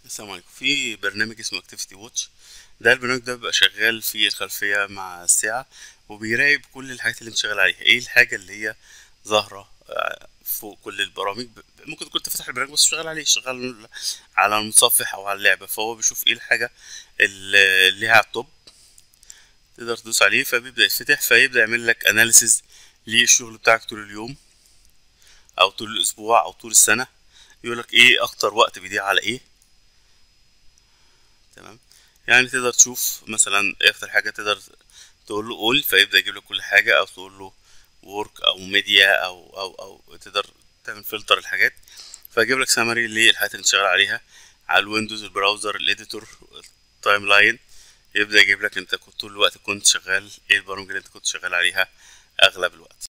السلام عليكم في برنامج اسمه اكتيفيتي واتش ده البرنامج ده بيبقى شغال في الخلفية مع الساعة وبيراقب كل الحاجات اللي انت شغال عليها ايه الحاجة اللي هي ظاهرة آه، فوق كل البرامج ب- ممكن تكون تفتح البرنامج بس شغال عليه شغال على المتصفح او على اللعبة فهو بيشوف ايه الحاجة اللي اللي هي على التوب تقدر تدوس عليه فبيبدأ يتفتح فيبدأ يعمل لك اناليسز للشغل بتاعك طول اليوم او طول الاسبوع او طول السنة يقولك ايه اكتر وقت بيضيع على ايه تمام يعني تقدر تشوف مثلا اكتر حاجة تقدر تقول له قول فيبدأ يجيب لك كل حاجة او تقول له وورك او ميديا او او او تقدر تعمل فلتر الحاجات فيجيب لك سمري للحاجات اللي انت شغال عليها على الويندوز البراوزر الاديتور التايم لاين يبدأ يجيب لك انت كنت طول الوقت كنت شغال ايه البرامج اللي انت كنت شغال عليها اغلب الوقت